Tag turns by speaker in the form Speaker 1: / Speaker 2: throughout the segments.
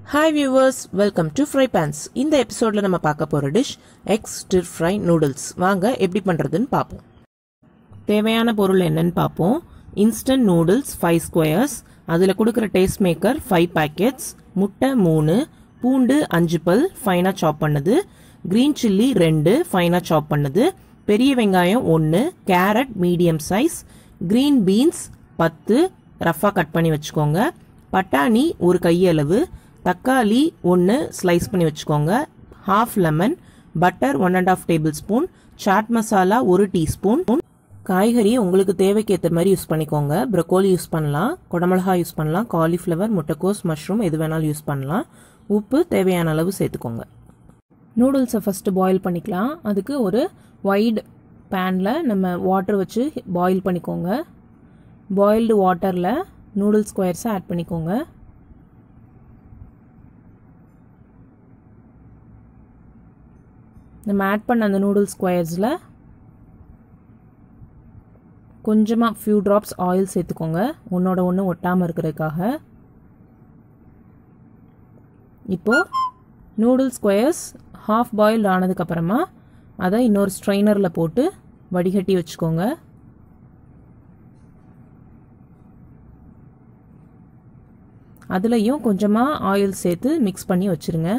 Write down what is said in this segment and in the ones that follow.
Speaker 1: hi viewers welcome to fry pans இந்த எபிசோடில் நம்ம பார்க்க போகிற dish eggs stir fry noodles வாங்க எப்படி பண்ணுறதுன்னு பார்ப்போம் தேவையான பொருள் என்னன்னு பார்ப்போம் இன்ஸ்டன்ட் நூடுல்ஸ் ஃபைவ் ஸ்கொயர்ஸ் அதில் கொடுக்குற டேஸ்ட் மேக்கர் ஃபைவ் பேக்கெட்ஸ் முட்டை மூணு பூண்டு அஞ்சு பல் ஃபைனாக சாப் பண்ணது க்ரீன் சில்லி ரெண்டு ஃபைனாக சாப் பண்ணது பெரிய வெங்காயம் ஒன்று carrot medium size green beans பத்து ரஃபாக கட் பண்ணி வச்சுக்கோங்க பட்டாணி ஒரு கையளவு தக்காளி ஒன்று ஸ்லைஸ் பண்ணி வச்சுக்கோங்க half lemon butter one and half tablespoon chaat masala ஒரு டீஸ்பூன் காய்கறி உங்களுக்கு தேவைக்கு ஏற்ற மாதிரி யூஸ் பண்ணிக்கோங்க ப்ரொக்கோலி யூஸ் பண்ணலாம் குடமிளகா யூஸ் பண்ணலாம் காலிஃப்ளவர் முட்டைக்கோஸ் மஷ்ரூம் எது வேணாலும் யூஸ் பண்ணலாம் உப்பு தேவையான அளவு சேர்த்துக்கோங்க
Speaker 2: நூடுல்ஸை ஃபஸ்ட்டு பாயில் பண்ணிக்கலாம் அதுக்கு ஒரு வைட் பேனில் நம்ம வாட்டர் வச்சு பாயில் பண்ணிக்கோங்க பாயில்டு வாட்டரில் நூடுல்ஸ் ஸ்கொயர்ஸை ஆட் பண்ணிக்கோங்க நம்ம ஆட் பண்ண அந்த நூடுல்ஸ் ஸ்கொயர்ஸில் கொஞ்சமாக ஃபியூ ட்ராப்ஸ் ஆயில் சேர்த்துக்கோங்க ஒன்றோட ஒன்று ஒட்டாமல் இருக்கிறதுக்காக இப்போது நூடுல்ஸ் ஸ்கொயர்ஸ் ஹாஃப் பாயில்ட் ஆனதுக்கப்புறமா அதை இன்னொரு ஸ்ட்ரைனரில் போட்டு வடிகட்டி வச்சுக்கோங்க அதுலேயும் கொஞ்சமாக ஆயில் சேர்த்து மிக்ஸ் பண்ணி வச்சுருங்க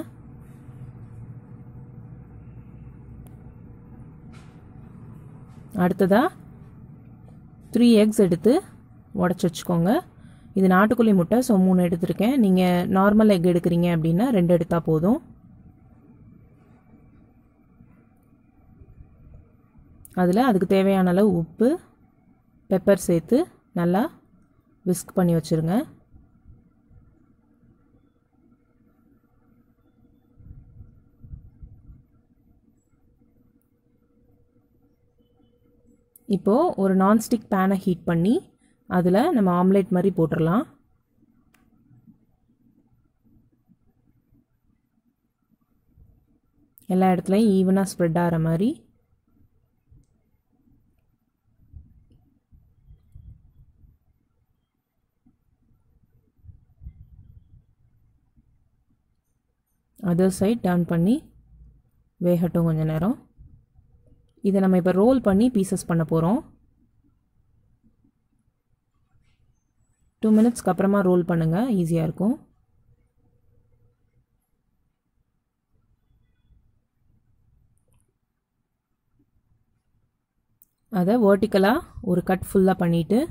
Speaker 2: அடுத்ததாக த்ரீ எக்ஸ் எடுத்து உடச்சி வச்சுக்கோங்க இது நாட்டுக்கோழி முட்டை ஸோ மூணு எடுத்திருக்கேன் நீங்கள் நார்மல் எக் எடுக்கிறீங்க அப்படின்னா ரெண்டு எடுத்தால் போதும் அதில் அதுக்கு தேவையான அளவு உப்பு பெப்பர் சேர்த்து நல்லா விஸ்க் பண்ணி வச்சுருங்க இப்போது ஒரு நான்ஸ்டிக் பேனை ஹீட் பண்ணி அதில் நம்ம ஆம்லேட் மாதிரி போட்டுடலாம் எல்லா இடத்துலையும் ஈவனாக ஸ்ப்ரெட் ஆகிற மாதிரி அதர் சைட் டர்ன் பண்ணி வேகட்டும் கொஞ்சம் நேரம் இதை நம்ம இப்போ ரோல் பண்ணி பீசஸ் பண்ண போகிறோம் டூ மினிட்ஸ்க்கு அப்புறமா ரோல் பண்ணுங்கள் ஈஸியாக இருக்கும் அதை வேர்ட்டிக்கலாக ஒரு கட் ஃபுல்லாக பண்ணிவிட்டு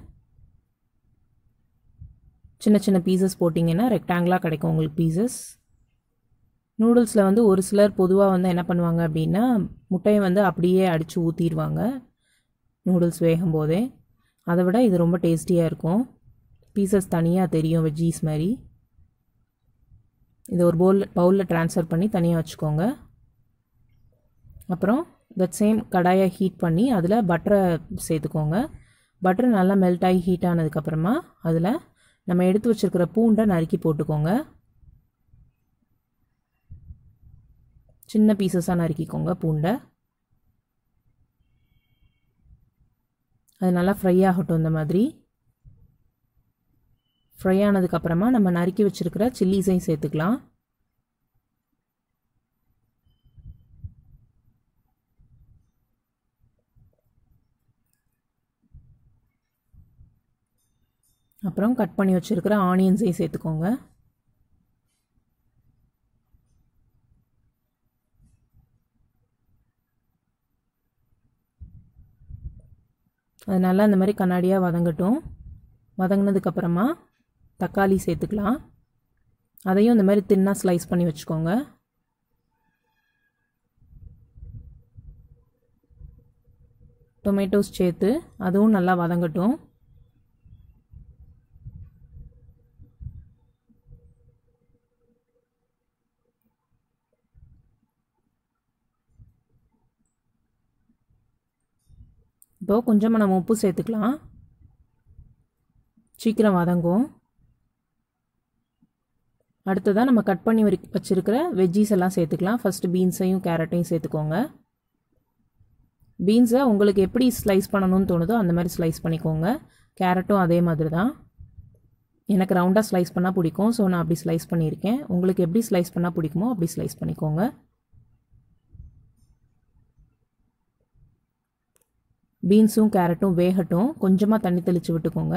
Speaker 2: சின்ன சின்ன பீசஸ் போட்டிங்கன்னா ரெக்டாங்கிளாக கிடைக்கும் உங்களுக்கு பீசஸ் நூடுல்ஸில் வந்து ஒரு சிலர் பொதுவாக வந்து என்ன பண்ணுவாங்க அப்படின்னா முட்டையை வந்து அப்படியே அடித்து ஊற்றிடுவாங்க நூடுல்ஸ் வேகும் போதே அதை விட இது ரொம்ப டேஸ்டியாக இருக்கும் பீசஸ் தனியாக தெரியும் வெஜ்ஜீஸ் மாதிரி இதை ஒரு பவுல் பவுலில் ட்ரான்ஸ்ஃபர் பண்ணி தனியாக வச்சுக்கோங்க அப்புறம் தட் சேம் கடாயை ஹீட் பண்ணி அதில் பட்டரை சேர்த்துக்கோங்க பட்டர் நல்லா மெல்ட் ஆகி ஹீட் ஆனதுக்கப்புறமா அதில் நம்ம எடுத்து வச்சுருக்கிற பூண்டை நறுக்கி போட்டுக்கோங்க சின்ன பீசஸாக நறுக்கிக்கோங்க பூண்டை அது நல்லா ஃப்ரை ஆகட்டும் இந்த மாதிரி ஃப்ரை ஆனதுக்கப்புறமா நம்ம நறுக்கி வச்சுருக்கிற சில்லிஸையும் சேர்த்துக்கலாம் அப்புறம் கட் பண்ணி வச்சுருக்கிற ஆனியன்ஸையும் சேர்த்துக்கோங்க அது நல்லா இந்த மாதிரி கண்ணாடியாக வதங்கட்டும் வதங்கினதுக்கப்புறமா தக்காளி சேர்த்துக்கலாம் அதையும் இந்த மாதிரி தின்னாக ஸ்லைஸ் பண்ணி வச்சுக்கோங்க டொமேட்டோஸ் சேர்த்து அதுவும் நல்லா வதங்கட்டும் இப்போது கொஞ்சமாக நம்ம உப்பு சேர்த்துக்கலாம் சீக்கிரம் வதங்கும் அடுத்ததாக நம்ம கட் பண்ணி வச்சுருக்கிற வெஜ்ஜீஸ் எல்லாம் சேர்த்துக்கலாம் ஃபஸ்ட்டு பீன்ஸையும் கேரட்டையும் சேர்த்துக்கோங்க பீன்ஸை உங்களுக்கு எப்படி ஸ்லைஸ் பண்ணணும்னு தோணுதோ அந்த மாதிரி ஸ்லைஸ் பண்ணிக்கோங்க கேரட்டும் அதே மாதிரி தான் எனக்கு ரவுண்டாக ஸ்லைஸ் பண்ணால் பிடிக்கும் ஸோ நான் அப்படி ஸ்லைஸ் பண்ணியிருக்கேன் உங்களுக்கு எப்படி ஸ்லைஸ் பண்ணால் பிடிக்குமோ அப்படி ஸ்லைஸ் பண்ணிக்கோங்க பீன்ஸும் கேரட்டும் வேகட்டும் கொஞ்சமாக தண்ணி தெளித்து விட்டுக்கோங்க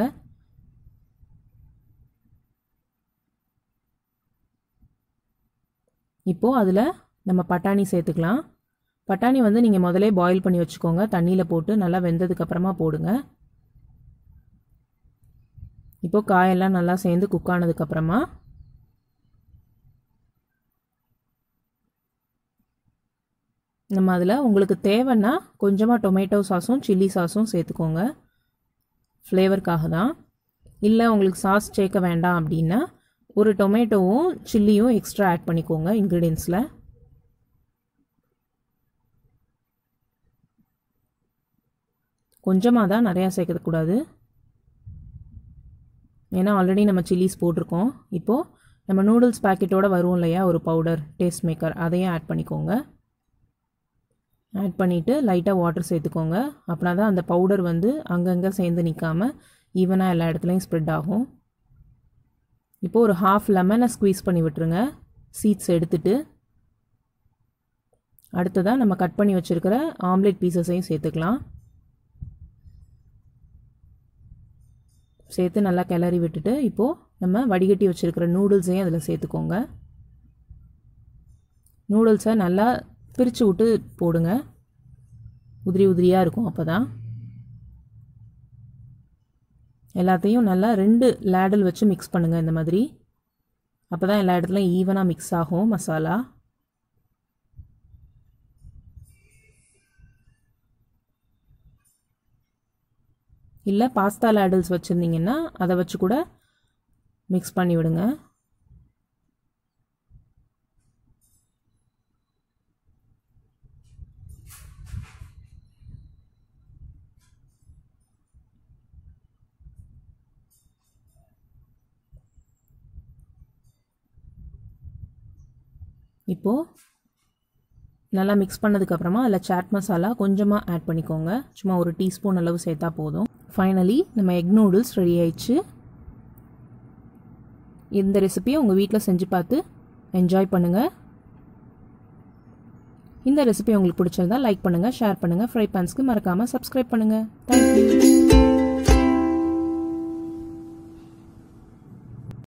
Speaker 2: இப்போது அதில் நம்ம பட்டாணி சேர்த்துக்கலாம் பட்டாணி வந்து நீங்கள் முதலே பாயில் பண்ணி வச்சுக்கோங்க தண்ணியில் போட்டு நல்லா வெந்ததுக்கப்புறமா போடுங்க இப்போது காயெல்லாம் நல்லா சேர்ந்து குக் ஆனதுக்கப்புறமா நம்ம அதில் உங்களுக்கு தேவைன்னா கொஞ்சமாக டொமேட்டோ சாஸும் சில்லி சாஸும் சேர்த்துக்கோங்க ஃப்ளேவருக்காக தான் இல்லை உங்களுக்கு சாஸ் சேர்க்க வேண்டாம் அப்படின்னா ஒரு டொமேட்டோவும் சில்லியும் எக்ஸ்ட்ரா ஆட் பண்ணிக்கோங்க இன்க்ரீடியன்ஸில் கொஞ்சமாக தான் நிறையா சேர்க்கக்கூடாது ஏன்னா ஆல்ரெடி நம்ம சில்லிஸ் போட்டிருக்கோம் இப்போது நம்ம நூடுல்ஸ் பேக்கெட்டோடு வரும் இல்லையா ஒரு பவுடர் டேஸ்ட் மேக்கர் அதையும் ஆட் பண்ணிக்கோங்க ஆட் பண்ணிவிட்டு லைட்டாக வாட்டர் சேர்த்துக்கோங்க அப்படின்னா தான் அந்த பவுடர் வந்து அங்கங்கே சேர்ந்து நிற்காமல் ஈவனாக எல்லா இடத்துலையும் ஸ்ப்ரெட் ஆகும் இப்போது ஒரு ஹாஃப் லெமனை ஸ்க்வீஸ் பண்ணி விட்டுருங்க சீட்ஸ் எடுத்துட்டு அடுத்ததாக நம்ம கட் பண்ணி வச்சுருக்கிற ஆம்லேட் பீசஸையும் சேர்த்துக்கலாம் சேர்த்து நல்லா கிளறி விட்டுட்டு இப்போது நம்ம வடிகட்டி வச்சுருக்கிற நூடுல்ஸையும் அதில் சேர்த்துக்கோங்க நூடுல்ஸை நல்லா பிரித்து விட்டு போடுங்க உதிரி உதிரியாக இருக்கும் அப்போ தான் எல்லாத்தையும் நல்லா ரெண்டு லேடல் வச்சு மிக்ஸ் பண்ணுங்கள் இந்த மாதிரி அப்போ தான் எல்லா இடத்துலையும் ஈவனாக மிக்ஸ் ஆகும் மசாலா இல்லை பாஸ்தா லேடல்ஸ் வச்சுருந்தீங்கன்னா அதை வச்சு கூட மிக்ஸ் பண்ணி விடுங்க இப்போது நல்லா மிக்ஸ் பண்ணதுக்கப்புறமா அதில் சாட் மசாலா கொஞ்சமாக ஆட் பண்ணிக்கோங்க சும்மா ஒரு டீஸ்பூன் அளவு சேர்த்தா போதும் ஃபைனலி நம்ம எக் நூடுல்ஸ் ரெடி ஆயிடுச்சு இந்த ரெசிபியை உங்கள் வீட்டில் செஞ்சு பார்த்து என்ஜாய் பண்ணுங்கள் இந்த ரெசிபி உங்களுக்கு பிடிச்சிருந்தா லைக் பண்ணுங்கள் ஷேர் பண்ணுங்கள் ஃப்ரை பேன்ஸ்க்கு மறக்காமல் சப்ஸ்கிரைப் பண்ணுங்கள் தேங்க்யூ